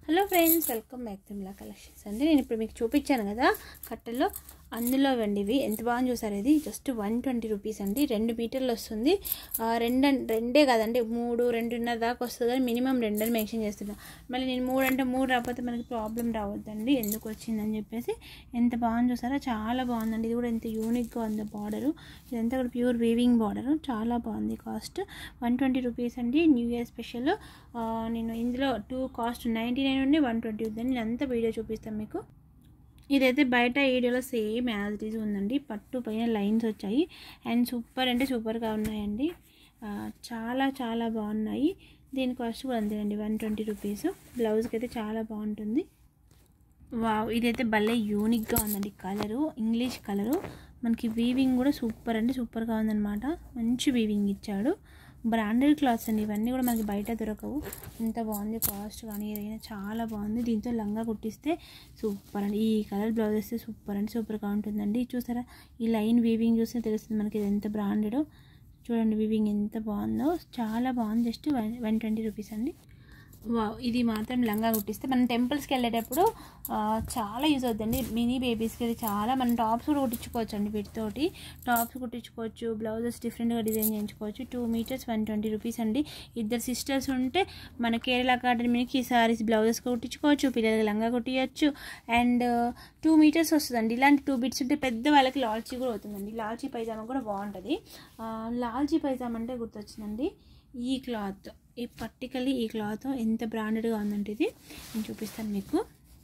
hello friends welcome back to Mila collections అండి నేను ఇప్పుడు మీకు చూపించాను కదా కట్టెల్లో అందులో వెండి ఇవి ఎంత బాగా చూసారు ఇది జస్ట్ వన్ ట్వంటీ రూపీస్ అండి రెండు మీటర్లు వస్తుంది ఆ, రెండు రెండే కాదండి మూడు రెండున్నర దాకా వస్తుంది కానీ మినిమం రెండని మెన్షన్ చేస్తున్నా మళ్ళీ నేను మూడు అంటే మూడు రాకపోతే మనకి ప్రాబ్లం రావద్దండి ఎందుకు వచ్చిందని చెప్పేసి ఎంత బాగుంది చూసారా చాలా బాగుందండి ఇది కూడా ఎంత యూనిక్గా ఉంది బార్డరు ఇదంతా కూడా ప్యూర్ వీవింగ్ బార్డరు చాలా బాగుంది కాస్ట్ వన్ ట్వంటీ రూపీస్ అండి న్యూ ఇయర్ స్పెషల్ ఆ, నేను ఇందులో టూ కాస్ట్ నైంటీ నైన్ ఉండి వన్ ట్వంటీ ఉందండి నేను అంతా వీడియో చూపిస్తాను మీకు ఇదైతే బయట వీడియోలో సేమ్ యాజ్ ఇట్ ఈజ్ ఉందండి పట్టు పైన లైన్స్ వచ్చాయి అండ్ సూపర్ అంటే సూపర్గా ఉన్నాయండి ఆ, చాలా చాలా బాగున్నాయి దీని కాస్ట్ కూడా అంతేనండి వన్ ట్వంటీ రూపీస్ బ్లౌజ్కి అయితే చాలా బాగుంటుంది వావ్ ఇదైతే భలే యూనిక్గా ఉందండి కలరు ఇంగ్లీష్ కలరు మనకి వీవింగ్ కూడా సూపర్ అంటే సూపర్గా ఉందన్నమాట మంచి వీవింగ్ ఇచ్చాడు బ్రాండెడ్ క్లాత్స్ అండి ఇవన్నీ కూడా మనకి బయట దొరకవు ఎంత బాగుంది కాస్ట్ కానీ ఏదైనా చాలా బాగుంది దీంతో లంగా కుట్టిస్తే సూపర్ అండి ఈ కలర్ బ్లౌజ్ వేస్తే సూపర్ అంటే సూపర్గా ఉంటుందండి చూసారా ఈ లైన్ వీవింగ్ చూస్తే తెలుస్తుంది మనకి ఇది ఎంత బ్రాండెడ్ చూడండి వీవింగ్ ఎంత బాగుందో చాలా బాగుంది just one one twenty rupees అండి వావ్ ఇది మాత్రం లంగా కుట్టిస్తే మనం టెంపుల్స్కి వెళ్ళేటప్పుడు ఆ, చాలా యూజ్ అవుతుందండి మినీ బేబీస్కి ఇది చాలా మనం టాప్స్ కూడా కుట్టించుకోవచ్చు అండి వీటితోటి టాప్స్ కుట్టించుకోవచ్చు బ్లౌజెస్ డిఫరెంట్గా డిజైన్ చేయించుకోవచ్చు two metres one twenty rupees అండి ఇద్దరు సిస్టర్స్ ఉంటే మన కేరళ అకాడమీకి సారీస్ బ్లౌజెస్ కుట్టించుకోవచ్చు పిల్లలకి లంగా కుట్టియచ్చు అండ్ టూ మీటర్స్ వస్తుందండి ఇలాంటి టూ బిట్స్ ఉంటే పెద్ద వాళ్ళకి లాల్చీ కూడా అవుతుందండి లాల్చీ పైజామా కూడా బాగుంటుంది ఆ, లాల్చీ పైజామా అంటే గుర్తొచ్చిందండి ఈ క్లాత్ ఈ పర్టికలీ ఈ క్లాత్ ఎంత బ్రాండెడ్గా ఉందంటే ఇది నేను చూపిస్తాను మీకు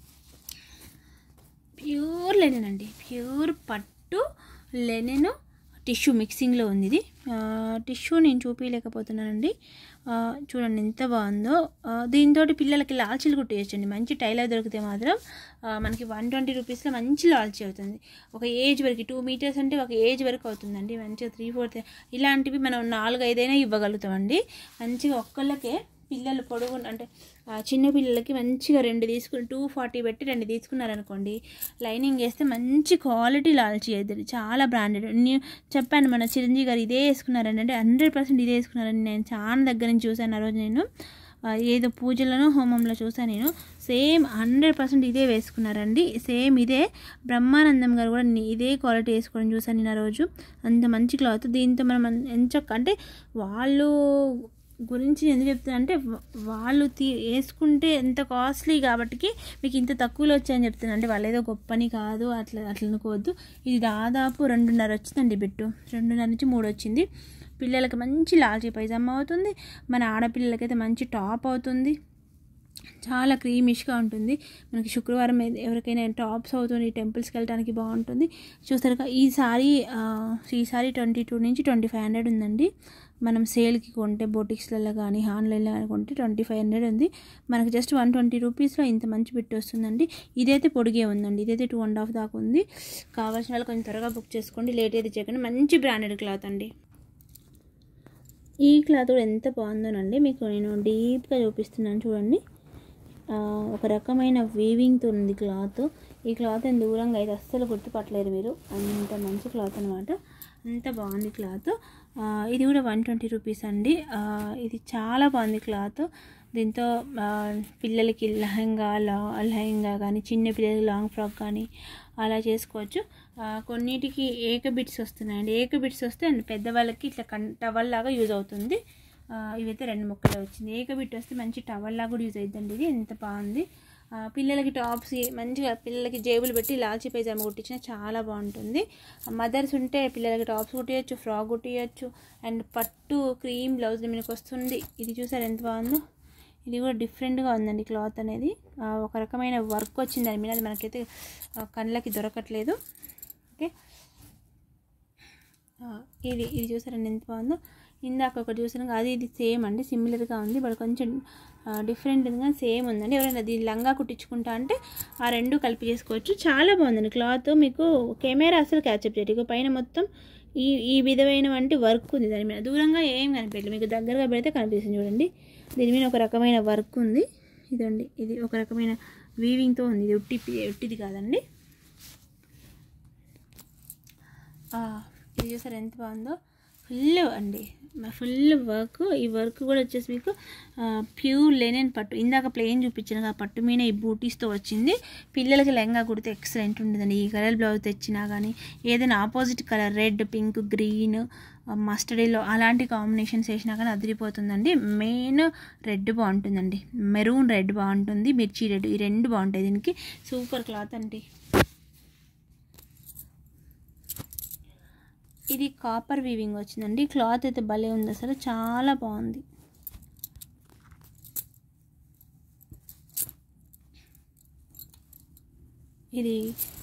ప్యూర్ లెనిన్ అండి ప్యూర్ పట్టు లెనిన్ టిష్యూ మిక్సింగ్లో ఉంది ఇది టిష్యూ నేను చూపించలేకపోతున్నానండి ఆ, చూడండి ఎంత బాగుందో దీంతో పిల్లలకి లాల్చీలు కుట్టేయచ్చండి మంచి టైలర్ దొరికితే మాత్రం ఆ, మనకి వన్ ట్వంటీ రూపీస్లో మంచి లాల్చీ అవుతుంది ఒక ఏజ్ వరకు టూ మీటర్స్ అంటే ఒక ఏజ్ వరకు అవుతుందండి మంచిగా త్రీ ఫోర్త్ ఇలాంటివి మనం నాలుగు ఐదైనా ఇవ్వగలుగుతామండి మంచిగా ఒక్కళ్ళకే పిల్లలు పొడుగు అంటే ఆ, చిన్న పిల్లలకి మంచిగా రెండు తీసుకుని టూ ఫార్టీ పెట్టి రెండు తీసుకున్నారనుకోండి లైనింగ్ వేస్తే మంచి క్వాలిటీ లాల్చి అవుతుంది చాలా బ్రాండెడ్ నేను చెప్పాను మన చిరంజీవి గారు ఇదే వేసుకున్నారండి అంటే హండ్రెడ్ పర్సెంట్ ఇదే వేసుకున్నారని నేను చాలా దగ్గర నుంచి చూశాను ఆ రోజు నేను ఆ, ఏదో పూజలను హోమంలో చూసాను నేను సేమ్ హండ్రెడ్ పర్సెంట్ ఇదే వేసుకున్నారండి సేమ్ ఇదే బ్రహ్మానందం గారు కూడా ని- ఇదే క్వాలిటీ వేసుకోవడం చూసాను నేను ఆ రోజు అంత మంచి క్లాత్ దీంతో మనం అన్- ఎంచక్క అంటే వాళ్ళు గురించి ఎందుకు చెప్తున్నా అంటే వా- వాళ్ళు తీ వేసుకుంటే ఎంత కాస్ట్లీ కాబట్టికి మీకు ఇంత తక్కువలో వచ్చాయని చెప్తున్నా అంటే వాళ్ళు ఏదో గొప్పని కాదు అట్లా అట్లా అనుకోవద్దు ఇది దాదాపు రెండున్నర వచ్చిందండి బిట్టు రెండున్నర నుంచి మూడు వచ్చింది పిల్లలకి మంచి లాల్చీ పైజామా అవుతుంది మన ఆడపిల్లలకైతే మంచి టాప్ అవుతుంది చాలా క్రీమిష్గా ఉంటుంది మనకి శుక్రవారం ఏ- ఎవరికైనా టాప్స్ అవుతుంది టెంపుల్స్కి వెళ్ళడానికి బాగుంటుంది చూస్తారు కదా, ఈ సారీ ఆ, ఈ సారీ ట్వంటీ టూ నుంచి ట్వంటీ ఫైవ్ హండ్రెడ్ ఉందండి మనం సేల్కి కొంటే బొటిక్స్లలో కానీ ఆన్లైన్లో కానీ కొంటే ట్వంటీ ఫైవ్ హండ్రెడ్ ఉంది మనకి జస్ట్ వన్ ట్వంటీ రూపీస్లో ఇంత మంచి బిట్ వస్తుందండి ఇదైతే పొడిగే ఉందండి ఇదైతే టూ అండ్ హాఫ్ దాకా ఉంది కావాల్సిన వాళ్ళు కొంచెం త్వరగా బుక్ చేసుకోండి లేట్ అయితే చేయకండి మంచి బ్రాండెడ్ క్లాత్ అండి ఈ క్లాత్ కూడా ఎంత బాగుందోనండి మీకు నేను డీప్గా చూపిస్తున్నాను చూడండి ఆ, ఒక రకమైన వీవింగ్తో ఉంది క్లాత్ ఈ క్లాత్ నేను దూరంగా అయితే అస్సలు గుర్తుపట్టలేరు మీరు అంత మంచి క్లాత్ అనమాట అంత బాగుంది క్లాత్ ఆ, ఇది కూడా వన్ ట్వంటీ రూపీస్ అండి ఆ, ఇది చాలా బాగుంది క్లాత్ దీంతో ఆ, పిల్లలకి లెహంగా లా లెహంగా కానీ చిన్న పిల్లలకి లాంగ్ ఫ్రాక్ కానీ అలా చేసుకోవచ్చు ఆ, కొన్నిటికి ఏక బిట్స్ వస్తున్నాయండి ఏక బిట్స్ వస్తే అండ్ పెద్దవాళ్ళకి ఇట్లా కన్ టవల్ లాగా యూజ్ అవుతుంది ఆ, ఇవైతే రెండు ముక్కలు వచ్చింది ఏక బిట్ వస్తే మంచి టవల్ లాగా కూడా యూజ్ అవుతుందండి ఇది ఎంత బాగుంది ఆ, పిల్లలకి టాప్స్ మంచిగా పిల్లలకి జేబులు పెట్టి లాల్చీ పైజామా కుట్టించినా చాలా బాగుంటుంది మదర్స్ ఉంటే పిల్లలకి టాప్స్ కుట్టియచ్చు ఫ్రాక్ కుట్టియచ్చు అండ్ పట్టు క్రీమ్ బ్లౌజ్ మీకు వస్తుంది ఇది చూసారు ఎంత బాగుందో ఇది కూడా డిఫరెంట్గా ఉందండి క్లాత్ అనేది ఆ, ఒక రకమైన వర్క్ వచ్చింది దాని మీద అది మనకైతే ఆ, కళ్ళకి దొరకట్లేదు ఓకే ఆ, ఇది ఇది చూసారండి ఎంత బాగుందో ఇందాక ఒకటి చూసాను అది ఇది సేమ్ అండి సిమిలర్గా ఉంది బట్ కొంచెం డిఫరెంట్గా సేమ్ ఉందండి ఎవరైనా దీన్ని లంగా కుట్టించుకుంటా అంటే ఆ రెండు కలిపి చేసుకోవచ్చు చాలా బాగుందండి క్లాత్ మీకు కెమెరా అసలు క్యాచప్ చేయదు ఇక పైన మొత్తం ఈ ఈ విధమైన వంటి వర్క్ ఉంది దాని మీద దూరంగా ఏం కనిపించలేదు మీకు దగ్గరగా పెడితే కనిపిస్తుంది చూడండి దీని మీద ఒక రకమైన వర్క్ ఉంది ఇదండి ఇది ఒక రకమైన వీవింగ్తో ఉంది ఇది ఉట్టి ఉట్టిది కాదండి ఆ, ఇది చూసారు ఎంత బాగుందో ఫుల్ అండి ఫుల్ వర్క్ ఈ వర్క్ కూడా వచ్చేసి మీకు ప్యూర్ లెనిన్ పట్టు ఇందాక ప్లెయిన్ చూపించిన ఆ పట్టు మీద ఈ బూటీస్తో వచ్చింది పిల్లలకి లెహంగా కుడితే ఎక్సలెంట్ ఉంటుందండి ఈ కలర్ బ్లౌజ్ తెచ్చినా కానీ ఏదైనా opposite colour red pink green mustard yellow అలాంటి కాంబినేషన్స్ వేసినా కానీ అదిరిపోతుందండి మెయిన్ రెడ్ బాగుంటుందండి మెరూన్ రెడ్ బాగుంటుంది మిర్చి రెడ్ ఈ రెండు బాగుంటాయి దీనికి సూపర్ క్లాత్ అండి ఇది కాపర్ వీవింగ్ వచ్చిందండి క్లాత్ అయితే భలే ఉంది అసలు చాలా బాగుంది ఇది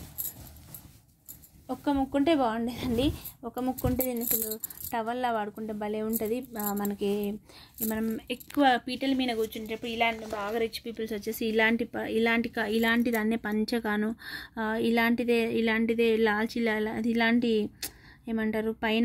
ఒక్క ముక్కుంటే బాగుండేదండి ఒక ముక్కుంటే దీన్ని అసలు టవల్లా వాడుకుంటే భలే ఉంటుంది ఆ, మనకి మనం ఎక్కువ పీటల మీద కూర్చుంటేప్పుడు ఇలాంటి బాగా రిచ్ పీపుల్స్ వచ్చేసి ఇలాంటి ప- ఇలాంటి క- ఇలాంటి దాన్నే పంచగాను ఆ, ఇలాంటిదే ఇలాంటిదే లాల్చి లా- అది ఇలాంటి ఏమంటారు పైన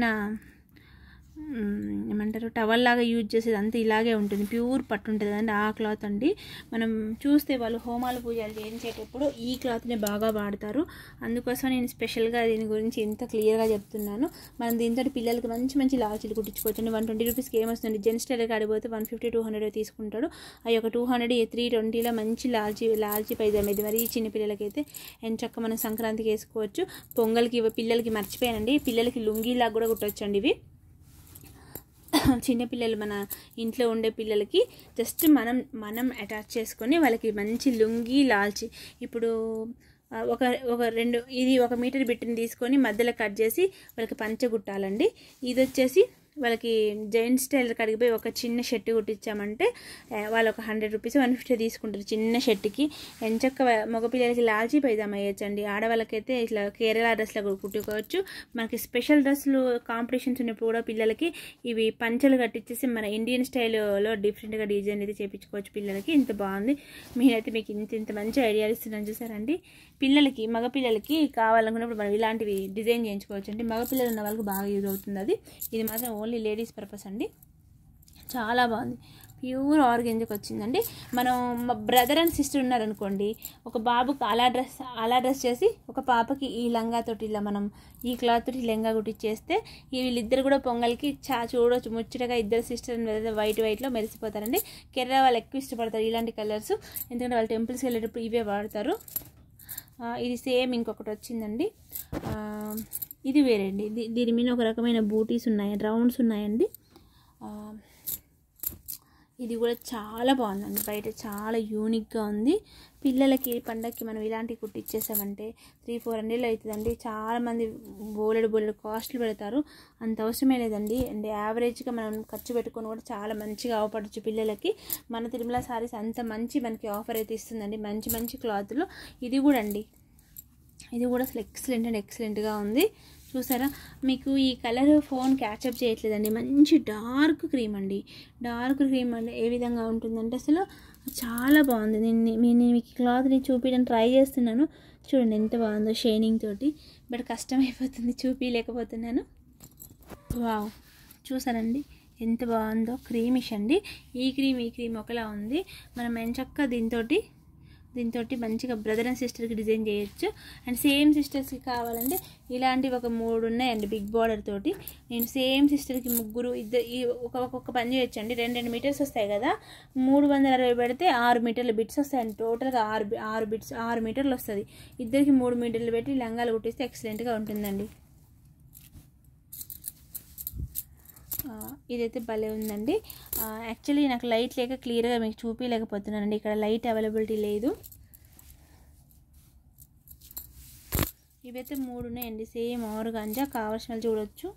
మ్, ఏమంటారు టవల్ లాగా యూజ్ చేసేది అంతా ఇలాగే ఉంటుంది ప్యూర్ పట్టు ఉంటుంది అండి ఆ క్లాత్ అండి మనం చూస్తే వాళ్ళు హోమాలు పూజలు చేయించేటప్పుడు ఈ క్లాత్ని బాగా వాడతారు అందుకోసం నేను స్పెషల్గా దీని గురించి ఇంత క్లియర్గా చెప్తున్నాను మనం దీంతో పిల్లలకి మంచి మంచి లాల్చీలు కుట్టించుకోవచ్చు అండి వన్ ట్వంటీ రూపీస్కి ఏమొస్తుంది జెంట్స్ టైలర్ కాడిపోతే వన్ ఫిఫ్టీ టూ హండ్రెడ్ తీసుకుంటాడు అవి ఒక టూ హండ్రెడ్ త్రీ ట్వంటీలో మంచి లాల్చీ లాల్చీ పైజామా ఇది మరి చిన్న పిల్లలకైతే ఎంచక్క మనం సంక్రాంతికి వేసుకోవచ్చు పొంగల్కి ఇవి పిల్లలకి మర్చిపోయానండి పిల్లలకి లుంగీలాగా కూడా కుట్టొచ్చండి ఇవి చిన్నపిల్లలు మన ఇంట్లో ఉండే పిల్లలకి జస్ట్ మనం మనం అటాచ్ చేసుకొని వాళ్ళకి మంచి లుంగి లాల్చి ఇప్పుడు ఆ, ఒక ఒక రెండు ఇది ఒక మీటర్ బిట్టిని తీసుకొని మధ్యలో కట్ చేసి వాళ్ళకి పంచ కుట్టాలండి ఇది వచ్చేసి వాళ్ళకి జైంట్ స్టైల్ కడిగిపోయి ఒక చిన్న షర్ట్ కుట్టించామంటే ఆ, వాళ్ళు ఒక హండ్రెడ్ రూపీస్ వన్ ఫిఫ్టీ తీసుకుంటారు చిన్న షర్ట్కి ఎంచక్క మగపిల్లలకి లాల్చి పైజామా వేయచ్చండి ఆడవాళ్ళకైతే ఇట్లా కేరళ డ్రెస్లో కూడా కుట్టుకోవచ్చు మనకి స్పెషల్ డ్రెస్సులు కాంపిటీషన్స్ ఉన్నప్పుడు కూడా పిల్లలకి ఇవి పంచలు కట్టించేసి మన ఇండియన్ స్టైల్లో డిఫరెంట్గా డిజైన్ అయితే చేయించుకోవచ్చు పిల్లలకి ఇంత బాగుంది మీరైతే మీకు ఇంత ఇంత మంచి ఐడియాలు ఇస్తున్నాను చూసారండి పిల్లలకి మగపిల్లలకి కావాలనుకున్నప్పుడు మనం ఇలాంటివి డిజైన్ చేయించుకోవచ్చు అండి మగపిల్లలు ఉన్న వాళ్ళకి బాగా యూజ్ అవుతుంది అది ఇది మాత్రం ఓన్లీ లేడీస్ పర్పస్ అండి చాలా బాగుంది ప్యూర్ ఆర్గెంజ్కి వచ్చిందండి మనం మా బ్రదర్ అండ్ సిస్టర్ ఉన్నారనుకోండి ఒక బాబుకి అలా డ్రెస్ అలా డ్రెస్ చేసి ఒక పాపకి ఈ లంగాతోటి ఇలా మనం ఈ క్లాత్ తోటి లెంగా కుట్టించేస్తే ఈ వీళ్ళిద్దరు కూడా పొంగల్కి చా చూడొచ్చు ముచ్చటగా ఇద్దరు సిస్టర్ వైట్ వైట్లో మెరిసిపోతారండి కేరళ వాళ్ళు ఎక్కువ ఇష్టపడతారు ఇలాంటి కలర్స్ ఎందుకంటే వాళ్ళు టెంపుల్స్కి వెళ్ళేటప్పుడు ఇవే వాడతారు ఆ, ఇది సేమ్ ఇంకొకటి వచ్చిందండి ఆ, ఇది వేరే అండి దీ- దీని మీద ఒక రకమైన బూటీస్ ఉన్నాయి రౌండ్స్ ఉన్నాయండి ఆ, ఇది కూడా చాలా బాగుందండి బయట చాలా యూనిక్గా ఉంది పిల్లలకి పండగకి మనం ఇలాంటివి కుట్టిచ్చేసామంటే త్రీ ఫోర్ హండ్రెడ్లో అవుతుందండి చాలామంది బోలెడు బోలెడు కాస్ట్లు పెడతారు అంత అవసరమే లేదండి అండ్ యావరేజ్గా మనం ఖర్చు పెట్టుకొని కూడా చాలా మంచిగా అవపడచ్చు పిల్లలకి మన తిరుమల సారీస్ అంత మంచి మనకి ఆఫర్ అయితే ఇస్తుందండి మంచి మంచి క్లాత్లో ఇది కూడా అండి ఇది కూడా అసలు ఎక్సలెంట్ అండ్ ఎక్సలెంట్గా ఉంది చూసారా మీకు ఈ కలర్ ఫోన్ క్యాచప్ చేయట్లేదండి మంచి డార్క్ క్రీమ్ అండి డార్క్ క్రీమ్ అంటే ఏ విధంగా ఉంటుందంటే అసలు చాలా బాగుంది నేను నేను మీకు క్లాత్ని చూపించడానికి ట్రై చేస్తున్నాను చూడండి ఎంత బాగుందో షైనింగ్ తోటి బట్ కష్టమైపోతుంది చూపించలేకపోతున్నాను వావ్ చూసారండి ఎంత బాగుందో క్రీమిష్ అండి ఈ క్రీమ్ ఈ క్రీమ్ ఒకలా ఉంది మనం ఎంచక్క దీంతో దీంతో మంచిగా బ్రదర్ అండ్ సిస్టర్కి డిజైన్ చేయొచ్చు అండ్ సేమ్ సిస్టర్స్కి కావాలంటే ఇలాంటివి ఒక మూడు ఉన్నాయండి బిగ్ బార్డర్ తోటి నేను సేమ్ సిస్టర్కి ముగ్గురు ఇద్దరు ఈ ఒక ఒక్కొక్క పని చేయొచ్చు అండి రెండు రెండు మీటర్స్ వస్తాయి కదా మూడు వందల అరవై పెడితే ఆరు మీటర్ల బిట్స్ వస్తాయండి టోటల్గా ఆరు బి- ఆరు బిట్స్ ఆరు మీటర్లు వస్తుంది ఇద్దరికి మూడు మీటర్లు పెట్టి లంగాలు కుట్టిస్తే ఎక్సలెంట్గా ఉంటుందండి ఆ, ఇదైతే భలే ఉందండి యాక్చువల్లీ నాకు లైట్ లేక క్లియర్గా మీకు చూపించలేకపోతున్నానండి ఇక్కడ లైట్ అవైలబిలిటీ లేదు ఇవైతే మూడు ఉన్నాయండి సేమ్ ఆరుగాంజా కావాల్సిన వాళ్ళు చూడొచ్చు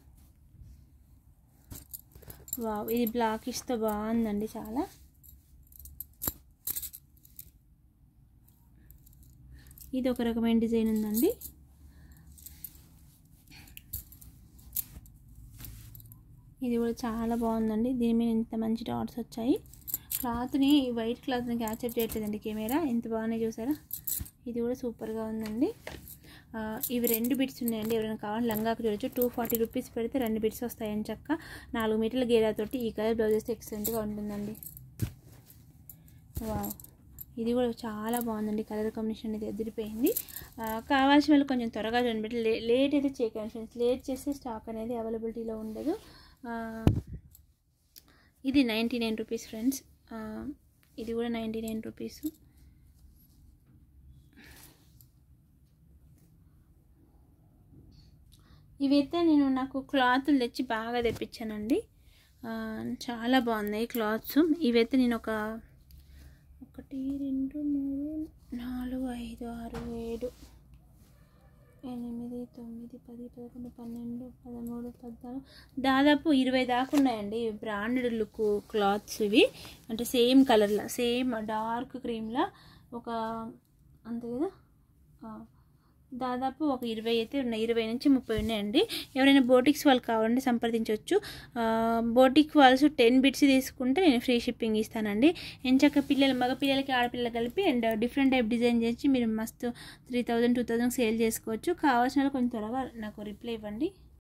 వావ్ ఇది బ్లాకిష్తో బాగుందండి చాలా ఇది ఒక రకమైన డిజైన్ ఉందండి ఇది కూడా చాలా బాగుందండి దీని మీద ఇంత మంచి డాట్స్ వచ్చాయి క్లాత్ని వైట్ క్లాత్ని క్యాప్చర్ చేయట్లేదండి కెమెరా ఎంత బాగున్నాయి చూసారా ఇది కూడా సూపర్గా ఉందండి ఆ, ఇవి రెండు బిట్స్ ఉన్నాయండి ఎవరైనా కావాలి లంగాకు చూడొచ్చు టూ ఫార్టీ రూపీస్ పెడితే రెండు బిట్స్ వస్తాయని చక్క నాలుగు మీటర్ల గేరాతోటి ఈ కలర్ బ్లౌజ్ వేస్తే ఎక్సలెంట్గా ఉంటుందండి వావ్ ఇది కూడా చాలా బాగుందండి కలర్ కాంబినేషన్ అనేది ఎదిరిపోయింది ఆ, కావాల్సిన వాళ్ళు కొంచెం త్వరగా చూడండి బట్ లే లేట్ అయితే చేయకండి ఫ్రెండ్స్ లేట్ చేస్తే స్టాక్ అనేది అవైలబిలిటీలో ఉండదు ఆ, ఇది నైంటీ నైన్ రూపీస్ ఫ్రెండ్స్ ఆ, ఇది కూడా నైంటీ నైన్ రూపీస్ ఇవైతే నేను నాకు క్లాత్లు తెచ్చి బాగా తెప్పించానండి ఆ, చాలా బాగున్నాయి క్లాత్స్ ఇవైతే నేను ఒక ఒకటి రెండు మూడు నాలుగు ఐదు ఆరు ఏడు ఎనిమిది తొమ్మిది పది పదకొండు పన్నెండు పదమూడు పద్నాలుగు దాదాపు ఇరవై దాకా ఉన్నాయండి బ్రాండెడ్ లుక్ క్లాత్స్ ఇవి అంటే సేమ్ కలర్లా సేమ్ డార్క్ క్రీమ్లా ఒక అంతే కదా ఆ, దాదాపు ఒక ఇరవై అయితే ఉన్నాయి ఇరవై నుంచి ముప్పై ఉన్నాయండి ఎవరైనా బోటిక్స్ వాళ్ళు కావాలంటే సంప్రదించవచ్చు ఆ, బోటిక్ వాల్స్ టెన్ బిట్స్ తీసుకుంటే నేను ఫ్రీ షిప్పింగ్ ఇస్తానండి ఎంచక్క పిల్లలు మగ పిల్లలకి ఆడపిల్లలు కలిపి అండ్ డిఫరెంట్ టైప్ డిజైన్ చేసి మీరు మస్తు three thousand two thousand sale చేసుకోవచ్చు కావాల్సిన వాళ్ళు కొంచెం త్వరగా నాకు రిప్లై ఇవ్వండి